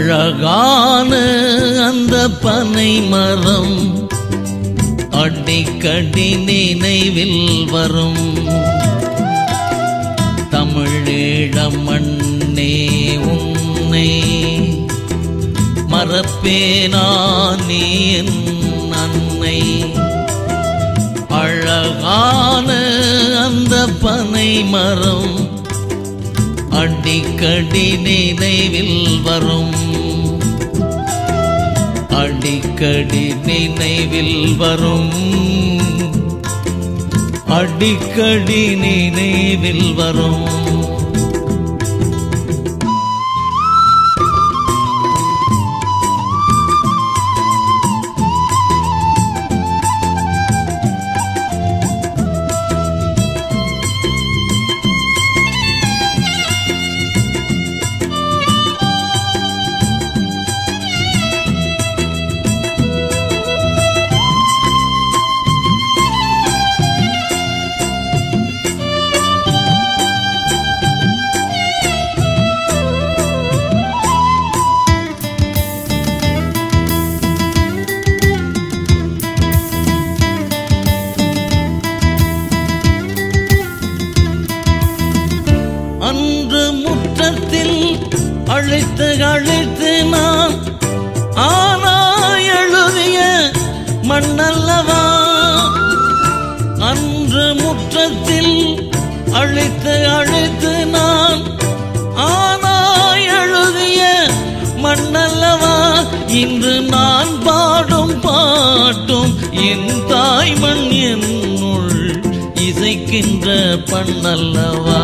அழகான அந்த பனை மரம் அடிக்கடி நினைவில் வரும் தமிழீழ மண்ணே உன்னை மறப்பேனா நீ என் அன்னை அழகான அந்த பனை மரம் அடிக்கடி நினைவில் வரும் அடிக்கடி நினைவில் வரும் அடிக்கடி நினைவில் வரும் அன்று முற்றத்தில் அழைத்து அழைத்து நான் ஆனா எழுதிய மண்ணல்லவா அன்று முற்றத்தில் அழைத்து அழைத்து நான் ஆனா எழுதிய மண்ணல்லவா இன்று நான் பாடும் பாட்டும் என் தாய் மண் என்னுள் இசைக்கின்ற பண்ணல்லவா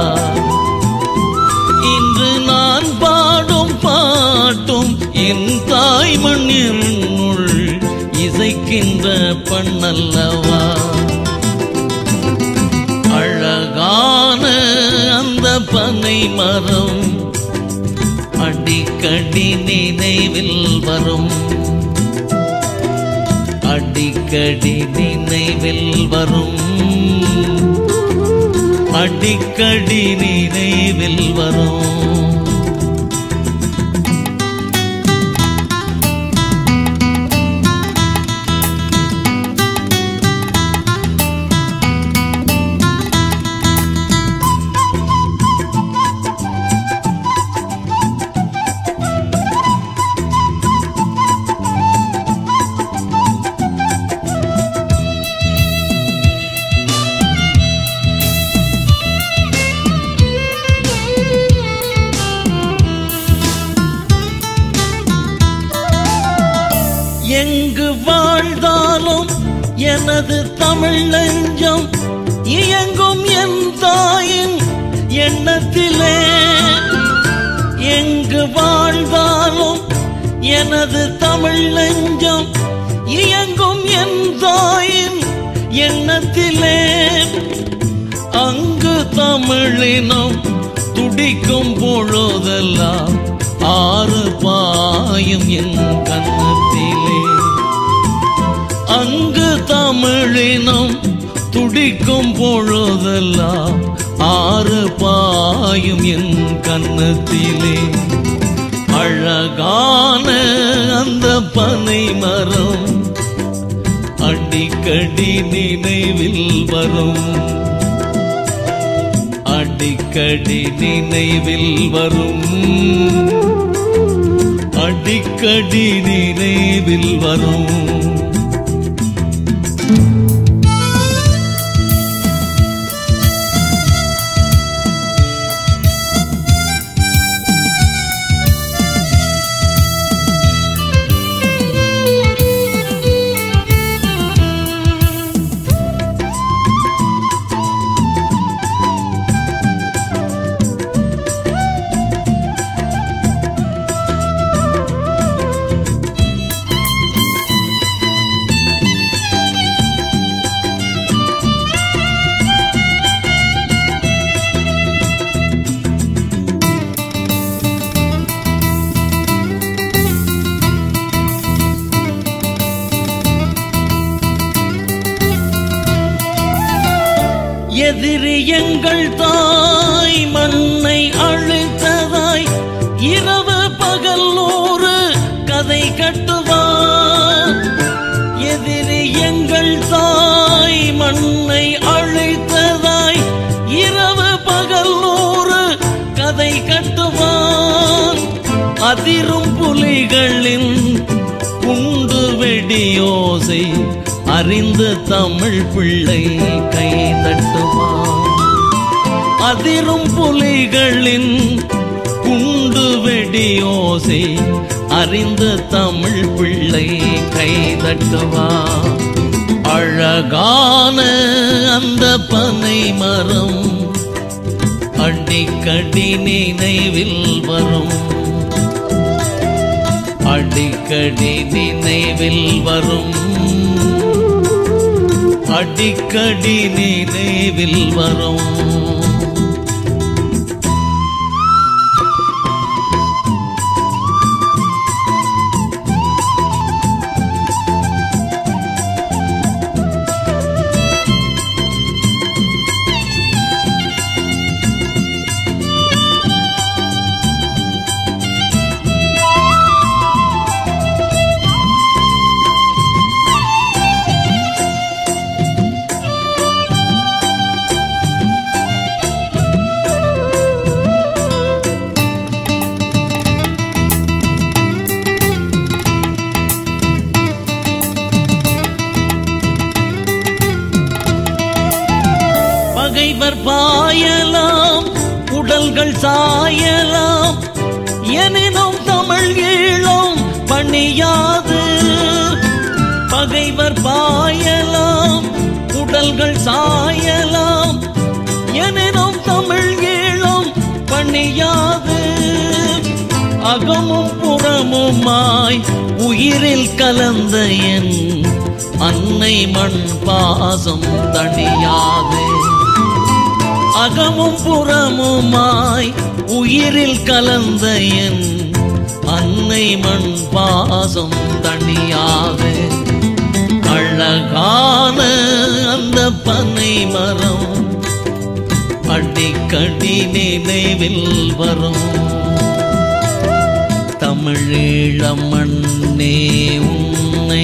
இன்று நான் பாடும் பாட்டும் என் தாய் மண்ணினுள் இசைக்கின்ற பண்ணல்லவா அழகான அந்த பனை மரம் அடிக்கடி நினைவில் வரும் அடிக்கடி நினைவில் வரும் அடிக்கடி நினைவில் வரும் எங்கு வாழ்ந்தாலும் எனது தமிழ் நெஞ்சம் இயங்கும் என் தாயின் எண்ணத்திலே எங்கு வாழ்ந்தாலும் எனது தமிழ் நெஞ்சம் இயங்கும் என் தாயின் எண்ணத்திலே அங்கு தமிழினம் துடிக்கும் பொழுதெல்லாம் ஆறு பாயும் என் கன்னத்திலே அங்கு தமிழினம் துடிக்கும் பொழுதெல்லாம் ஆறு பாயும் என் கன்னத்திலே அழகான அந்த பனை மரம் அடிக்கடி நினைவில் வரும் அடிக்கடி நினைவில் வரும் அடிக்கடி நினைவில் வரும் எதிரி எங்கள் தாய் மண்ணை அழித்ததாய் இரவு பகல் நூறு அதிரும் புலிகளின் குண்டு வெடியோசை அறிந்து தமிழ் பிள்ளை கை தட்டுவான் அதிரும் புலிகளின் குண்டு வெடியோசை அறிந்து தமிழ் பிள்ளை கை தட்டுவான் அழகான அந்த பனை மரம் அடிக்கடி நினைவில் வரும் அடிக்கடி நினைவில் வரும் அடிக்கடி நினைவில் வரும் பகைவர் பாயலாம் உடல்கள் சாயலாம் எனினும் தமிழ் ஈழம் பணியாது பகைவர் பாயலாம் உடல்கள் சாயலாம் எனினும் தமிழ் ஈழம் பணியாது அகமும் புறமுமாய் உயிரில் கலந்த என் அன்னை மண் பாசம் தணியாது அகமும் புறமுமாய் உயிரில் கலந்த என் அன்னை மண் பாசம் தணியாது அழகான அந்த பனை மரம் அடிக்கடி நினைவில் வரும் தமிழீழம் மண்ணே உன்னை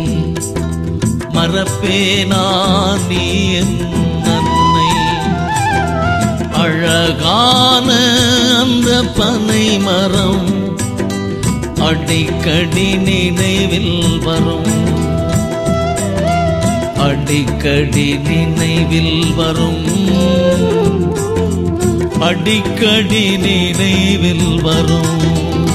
மறப்பேனா நீ என் அன்னை அழகான அந்த பனை மரம் அடிக்கடி நினைவில் வரும் அடிக்கடி நினைவில் வரும் அடிக்கடி நினைவில் வரும்